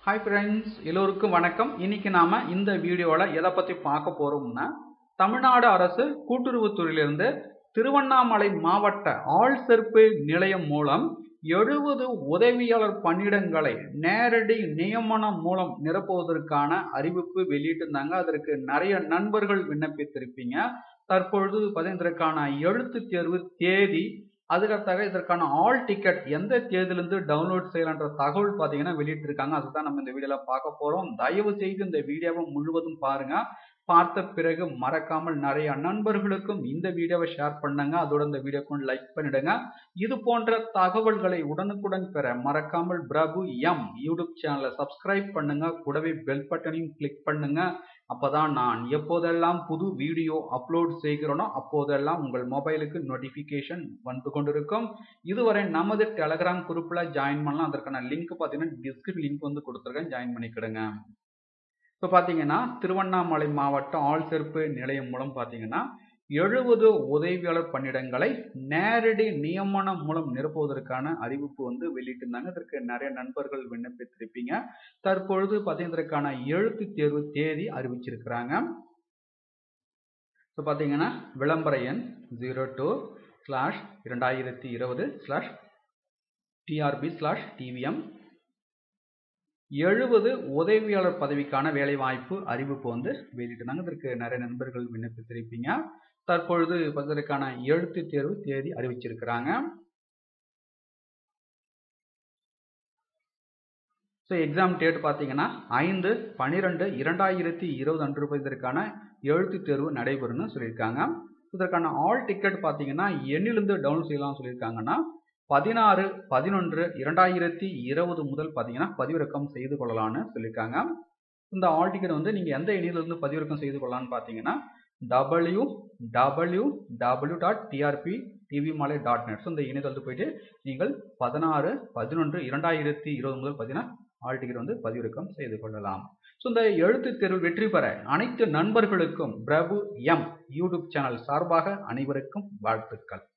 hi friends எல்லோருக்கும் வணக்கம் இன்னைக்கு நாம இந்த வீடியோவில் எதை பற்றி பார்க்க போறோம்னா தமிழ்நாடு அரசு கூட்டுறவுத்துறையிலிருந்து திருவண்ணாமலை மாவட்ட ஆள் சேர்ப்பு நிலையம் மூலம் எழுபது உதவியாளர் பணியிடங்களை நேரடி நியமனம் மூலம் நிரப்புவதற்கான அறிவிப்பு வெளியிட்டிருந்தாங்க அதற்கு நிறைய நண்பர்கள் விண்ணப்பித்திருப்பீங்க தற்பொழுது பதினதற்கான எழுத்து தேர்வு தேதி அதுக்கடுத்தாக இதற்கான ஆல் டிக்கெட் எந்த தேதியிலிருந்து டவுன்லோட் செய்யலான்ற தகவல் பார்த்தீங்கன்னா வெளியிட்டிருக்காங்க அதுதான் நம்ம இந்த வீடியோல பார்க்க போறோம் தயவு செய்து இந்த வீடியோவை முழுவதும் பாருங்க பார்த்த பிறகு மறக்காமல் நிறைய நண்பர்களுக்கும் இந்த வீடியோவை ஷேர் பண்ணுங்க அதோட இந்த வீடியோக்கு லைக் பண்ணிடுங்க இது போன்ற தகவல்களை உடனுக்குடன் பெற மறக்காமல் பிரபு எம் யூடியூப் சேனலை சப்ஸ்கிரைப் பண்ணுங்க கூடவே பெல் பட்டனையும் கிளிக் பண்ணுங்க அப்பதான் நான் எப்போதெல்லாம் புது வீடியோ அப்லோட் செய்கிறோனோ அப்போதெல்லாம் உங்கள் மொபைலுக்கு நோட்டிஃபிகேஷன் வந்து கொண்டிருக்கும் இதுவரை நமது டெலகிராம் குரூப்பில் ஜாயின் பண்ணலாம் அதற்கான லிங்க் பார்த்தீங்கன்னா டிஸ்கிரிப் லிங்க் வந்து கொடுத்துருக்கேன் ஜாயின் பண்ணிக்கிடுங்க இப்போ பார்த்தீங்கன்னா திருவண்ணாமலை மாவட்ட ஆள் சேர்ப்பு நிலையம் மூலம் பார்த்தீங்கன்னா எழுபது உதவியாளர் பணியிடங்களை நேரடி நியமனம் மூலம் நிரப்புவதற்கான அறிவிப்பு வந்து வெளியிட்டிருந்தாங்க இதற்கு நிறைய நண்பர்கள் விண்ணப்பித்திருப்பீங்க தற்பொழுது பார்த்தீங்கன்னா எழுத்து தேர்வு தேதி அறிவிச்சிருக்கிறாங்க ஸோ பார்த்தீங்கன்னா விளம்பர எண் ஜீரோ டூ ஸ்லாஷ் இரண்டாயிரத்தி இருபது ஸ்லாஷ் டிஆர்பி ஸ்லாஷ் டிவிஎம் எழுபது உதவியாளர் பதவிக்கான வேலைவாய்ப்பு அறிவிப்பு வந்து வெளியிட்டிருந்தாங்க இதற்கு நிறைய நண்பர்கள் விண்ணப்பித்திருப்பீங்க தற்பொழுது இதற்கான எழுத்து தேர்வு தேதி அறிவிச்சிருக்கிறாங்க ஸோ எக்ஸாம் டேட் பார்த்தீங்கன்னா ஐந்து பன்னிரெண்டு இரண்டாயிரத்தி இருபது அன்று இதற்கான எழுத்து தேர்வு நடைபெறும்னு சொல்லியிருக்காங்க இதற்கான ஆல் டிக்கெட் பார்த்தீங்கன்னா எண்ணிலிருந்து டவுன்லோட் செய்யலாம் சொல்லியிருக்காங்கன்னா பதினாறு பதினொன்று இரண்டாயிரத்தி இருபது முதல் பார்த்தீங்கன்னா பதிவிறக்கம் செய்து கொள்ளலாம்னு சொல்லியிருக்காங்க இந்த ஆல் டிக்கெட் வந்து நீங்கள் எந்த எண்ணிலிருந்து பதிவிறக்கம் செய்து கொள்ளலாம்னு பார்த்தீங்கன்னா W W W dot T R P TV Malai dot net so இந்த இணையதளத்து போயிட்டு நீங்கள் பதினாறு பதினொன்று இரண்டாயிரத்தி இருபது முதல் பார்த்தீங்கன்னா ஆல் டிக்கெட் வந்து பதிவிறக்கம் செய்து கொள்ளலாம் ஸோ இந்த எழுத்து தேர்வு வெற்றி பெற அனைத்து நண்பர்களுக்கும் பிரபு எம் யூடியூப் சேனல் சார்பாக அனைவருக்கும் வாழ்த்துக்கள்